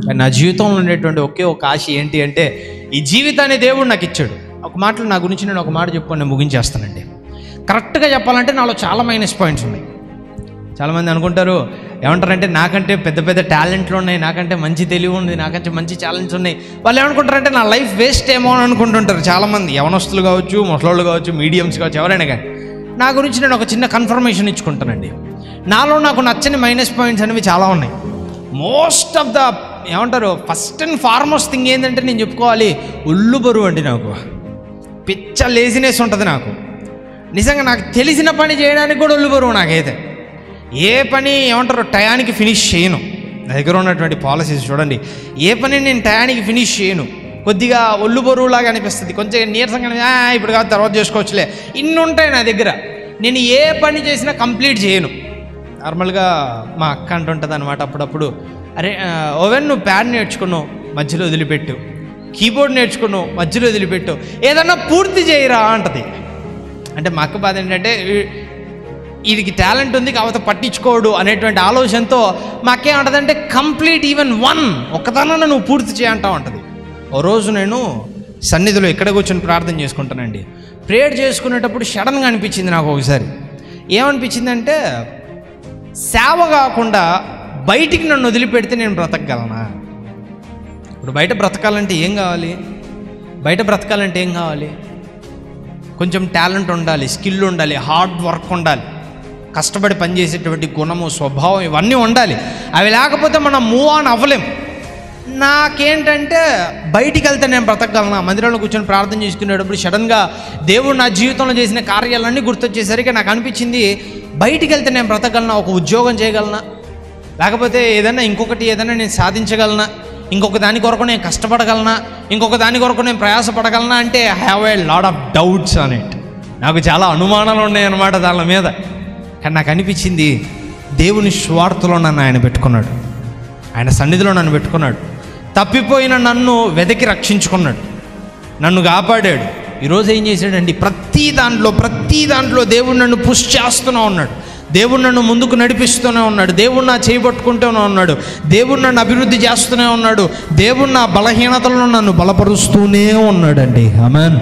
కానీ నా జీవితంలో ఉండేటువంటి ఒకే ఒక ఆశ ఏంటి అంటే ఈ జీవితాన్ని దేవుడు నాకు ఇచ్చాడు ఒక మాటలు నా గురించి నేను ఒక మాట చెప్పుకొని నేను ముగించేస్తానండి కరెక్ట్గా చెప్పాలంటే నాలో చాలా మైనస్ పాయింట్స్ ఉన్నాయి చాలామంది అనుకుంటారు ఏమంటారంటే నాకంటే పెద్ద పెద్ద టాలెంట్లు ఉన్నాయి నాకంటే మంచి తెలివి ఉంది నాకంటే మంచి టాలెంట్స్ ఉన్నాయి వాళ్ళు ఏమనుకుంటారంటే నా లైఫ్ వేస్ట్ ఏమో అని అనుకుంటుంటారు చాలామంది యవనస్తులు కావచ్చు ముసలోళ్ళు కావచ్చు మీడియంస్ కావచ్చు ఎవరైనా కానీ నా గురించి నేను ఒక చిన్న కన్ఫర్మేషన్ ఇచ్చుకుంటానండి నాలో నాకు నచ్చని మైనస్ పాయింట్స్ అనేవి చాలా ఉన్నాయి మోస్ట్ ఆఫ్ ద ఏమంటారు ఫస్ట్ అండ్ ఫార్మోస్ట్ థింగ్ ఏంటంటే నేను చెప్పుకోవాలి ఒళ్ళు బరువు అండి నాకు పిచ్చ లేజినెస్ ఉంటుంది నాకు నిజంగా నాకు తెలిసిన పని చేయడానికి కూడా ఒళ్ళు బరువు నాకైతే ఏ పని ఏమంటారు టయానికి ఫినిష్ చేయను నా దగ్గర ఉన్నటువంటి పాలసీస్ చూడండి ఏ పని నేను టయానికి ఫినిష్ చేయను కొద్దిగా ఒళ్ళు బరువులాగా అనిపిస్తుంది కొంచెం నీరసంగా అనిపి- "ఆ, ఇప్పుడు కాదు తర్వాత చేసుకోవచ్చులే ఇన్ని ఉంటాయి నా దగ్గర నేను ఏ పని చేసినా కంప్లీట్ చేయను నార్మల్గా మా అక్క అంటుంటుంది అనమాట అప్పుడప్పుడు అరే ఆ, ఓవెన్ నువ్వు ప్యాడ్ నేర్చుకున్నావు మధ్యలో వదిలిపెట్టు కీబోర్డ్ నేర్చుకున్నావు మధ్యలో వదిలిపెట్టు ఏదన్నా పూర్తి చేయరా అంటది అంటే మా అక్క బాధ ఏంటంటే ఈ- వీడికి టాలెంట్ ఉంది కాకపోతే పట్టించుకోడు అనేటువంటి ఆలోచనతో మా అక్క ఏమంటదంటే కంప్లీట్ ఈవెన్ వన్ ఒకదానన్నా నువ్వు పూర్తి చేయంటావు అంటది ఓ రోజు నేను సన్నిధిలో ఇక్కడ కూర్చొని ప్రార్థన చేసుకుంటానండి ప్రేయర్ చేసుకునేటప్పుడు సడన్గా అనిపించింది నాకు ఒకసారి ఏమనిపించిందంటే సేవ కాకుండా బయటికి నన్ను వదిలిపెడితే నేను బ్రతకగలనా ఇప్పుడు బయట బ్రతకాలంటే ఏం కావాలి బయట బ్రతకాలంటే ఏం కావాలి కొంచెం టాలెంట్ ఉండాలి స్కిల్ ఉండాలి హార్డ్ వర్క్ ఉండాలి కష్టపడి పనిచేసేటువంటి గుణము స్వభావం ఇవన్నీ ఉండాలి అవి లేకపోతే మనం మూవ్ ఆన్ అవ్వలేం నాకేంటంటే బయటికి వెళ్తే నేను బ్రతకగలనా మందిరంలో కూర్చొని ప్రార్థన చేసుకునేటప్పుడు సడన్గా దేవుడు నా జీవితంలో చేసిన కార్యాలన్నీ గుర్తొచ్చేసరికి నాకు అనిపించింది బయటికి వెళ్తే నేను బ్రతకగలనా ఒక ఉద్యోగం చేయగలనా లేకపోతే ఏదైనా ఇంకొకటి ఏదైనా నేను సాధించగలనా ఇంకొక దాని కొరకు నేను కష్టపడగలనా ఇంకొక దాని కొరకు నేను ప్రయాసపడగలనా అంటే I have a lot of doubts on it నాకు చాలా అనుమానాలు ఉన్నాయి అన్నమాట దాని మీద కానీ నాకు అనిపించింది దేవుని స్వార్థలో నన్ను ఆయన పెట్టుకున్నాడు ఆయన సన్నిధిలో నన్ను పెట్టుకున్నాడు తప్పిపోయిన నన్ను వెదకి రక్షించుకున్నాడు నన్ను కాపాడాడు ఈరోజు ఏం చేశాడండి ప్రతి దాంట్లో ప్రతి దాంట్లో దేవుడు నన్ను పుష్ చేస్తూనే ఉన్నాడు దేవుడు నన్ను ముందుకు నడిపిస్తూనే ఉన్నాడు దేవుడు నా చేయబట్టుకుంటూనే ఉన్నాడు దేవుడు నన్ను అభివృద్ధి చేస్తూనే ఉన్నాడు దేవుడు నా బలహీనతలను నన్ను బలపరుస్తూనే ఉన్నాడండి ఆమెన్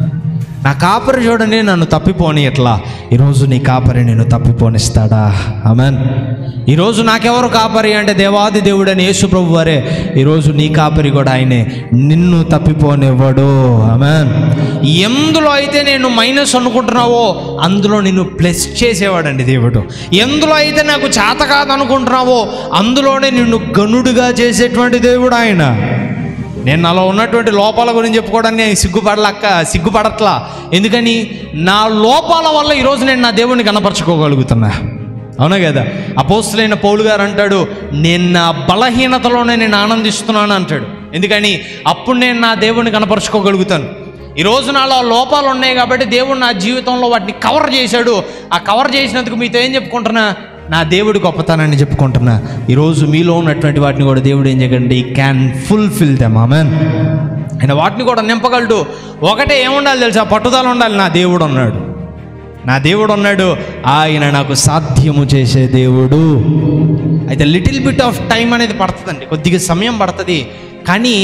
నా కాపరి చూడండి నన్ను తప్పిపోని ఎట్లా ఈరోజు నీ కాపరి నేను తప్పిపోనిస్తాడా ఆమెన్ ఈరోజు నాకెవరు కాపరి అంటే దేవాది దేవుడని యేసు ప్రభు వారే ఈరోజు నీ కాపరి కూడా ఆయనే నిన్ను తప్పిపోనివ్వడు ఆమెన్ ఎందులో అయితే నేను మైనస్ అనుకుంటున్నావో అందులో నిన్ను ప్లస్ చేసేవాడండి దేవుడు ఎందులో అయితే నాకు చేత కాదు అనుకుంటున్నావో అందులోనే నిన్ను గనుడుగా చేసేటువంటి దేవుడు ఆయన నేను నాలో ఉన్నటువంటి లోపాల గురించి చెప్పుకోవడానికి నేను సిగ్గుపడలక్క సిగ్గుపడట్లా ఎందుకని నా లోపాల వల్ల ఈరోజు నేను నా దేవుడిని కనపరచుకోగలుగుతున్నా అవునా కదా అపోస్తులైన పౌలు గారు అంటాడు నేను నా బలహీనతలోనే నేను ఆనందిస్తున్నాను అంటాడు ఎందుకని అప్పుడు నేను నా దేవుడిని కనపరుచుకోగలుగుతాను ఈరోజు నాలో లోపాలు ఉన్నాయి కాబట్టి దేవుడు నా జీవితంలో వాటిని కవర్ చేశాడు ఆ కవర్ చేసినందుకు మీతో ఏం చెప్పుకుంటున్నా నా దేవుడి గొప్పతనాన్ని చెప్పుకుంటున్నా ఈరోజు మీలో ఉన్నటువంటి వాటిని కూడా దేవుడు ఏం చేయగలండి క్యాన్ ఫుల్ఫిల్ దెమ్ ఆమెన్ ఆయన వాటిని కూడా నింపగలడు ఒకటే ఏముండాలి తెలుసా పట్టుదల ఉండాలి నా దేవుడు ఉన్నాడు నా దేవుడు ఉన్నాడు ఆయన నాకు సాధ్యము చేసే దేవుడు అయితే లిటిల్ బిట్ ఆఫ్ టైం అనేది పడుతుందండి కొద్దిగా సమయం పడుతుంది కానీ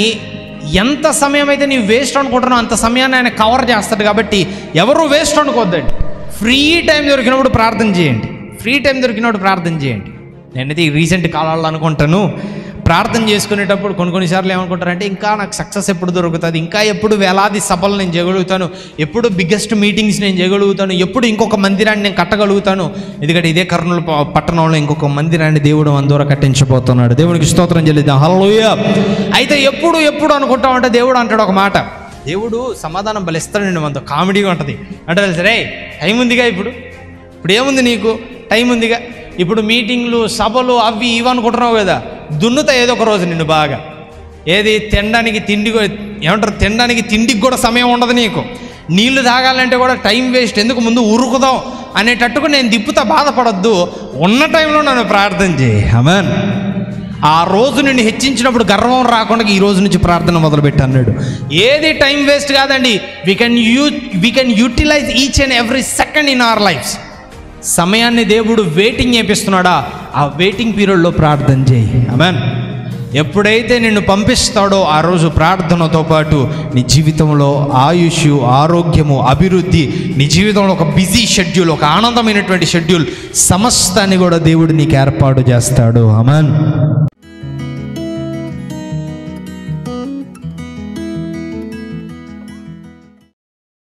ఎంత సమయం అయితే నీవు వేస్ట్ అనుకుంటున్నావు అంత సమయాన్ని ఆయన కవర్ చేస్తాడు కాబట్టి ఎవరు వేస్ట్ అనుకోవద్దండి ఫ్రీ టైం దొరికినప్పుడు ప్రార్థన చేయండి ఫ్రీ టైం దొరికినప్పుడు ప్రార్థన చేయండి నేనైతే ఈ రీసెంట్ కాలాల్లో అనుకుంటాను ప్రార్థన చేసుకునేటప్పుడు కొన్ని కొన్నిసార్లు ఏమనుకుంటారంటే ఇంకా నాకు సక్సెస్ ఎప్పుడు దొరుకుతుంది ఇంకా ఎప్పుడు వేలాది సభలు నేను చేయగలుగుతాను ఎప్పుడు బిగ్గెస్ట్ మీటింగ్స్ నేను చేయగలుగుతాను ఎప్పుడు ఇంకొక మందిరాన్ని నేను కట్టగలుగుతాను ఎందుకంటే ఇదే కర్నూలు ప- పట్టణంలో ఇంకొక మందిరాన్ని దేవుడు అందరూ కట్టించబోతున్నాడు దేవునికి స్తోత్రం చెల్లిద్దాం హలోయ అయితే ఎప్పుడు ఎప్పుడు అనుకుంటా ఉంటే దేవుడు అంటాడు ఒక మాట దేవుడు సమాధానం బలిస్తాడండి మనతో కామెడీగా ఉంటుంది అంటే సరే టైం ఉందిగా ఇప్పుడు ఇప్పుడు ఏముంది నీకు టైం ఉందిగా ఇప్పుడు మీటింగ్లు సభలు అవి ఇవి అనుకుంటున్నావు కదా దున్నుతా ఏదో ఒక రోజు నిన్ను బాగా ఏది తినడానికి తిండి కూ- ఏమంటారు తినడానికి తిండికి కూడా సమయం ఉండదు నీకు నీళ్లు తాగాలంటే కూడా టైం వేస్ట్ ఎందుకు ముందు ఉరుకుదాం అనేటట్టుకు నేను దిప్పుతా బాధపడొద్దు ఉన్న టైంలో నన్ను ప్రార్థన చేయి అమెన్ ఆ రోజు నిన్ను హెచ్చించినప్పుడు గర్వం రాకుండా ఈ రోజు నుంచి ప్రార్థన మొదలుపెట్టి అన్నాడు ఏది టైం వేస్ట్ కాదండి we can you we can utilise each and every second in our lives సమయాన్ని దేవుడు వెయిటింగ్ చేపిస్తున్నాడా ఆ వెయిటింగ్ పీరియడ్లో ప్రార్థన చేయి అమెన్ ఎప్పుడైతే నిన్ను పంపిస్తాడో ఆ రోజు ప్రార్థనతో పాటు నీ జీవితంలో ఆయుష్ ఆరోగ్యము అభివృద్ధి నీ జీవితంలో ఒక బిజీ షెడ్యూల్ ఒక ఆనందమైనటువంటి షెడ్యూల్ సమస్తాన్ని కూడా దేవుడు నీకు ఏర్పాటు చేస్తాడు అమన్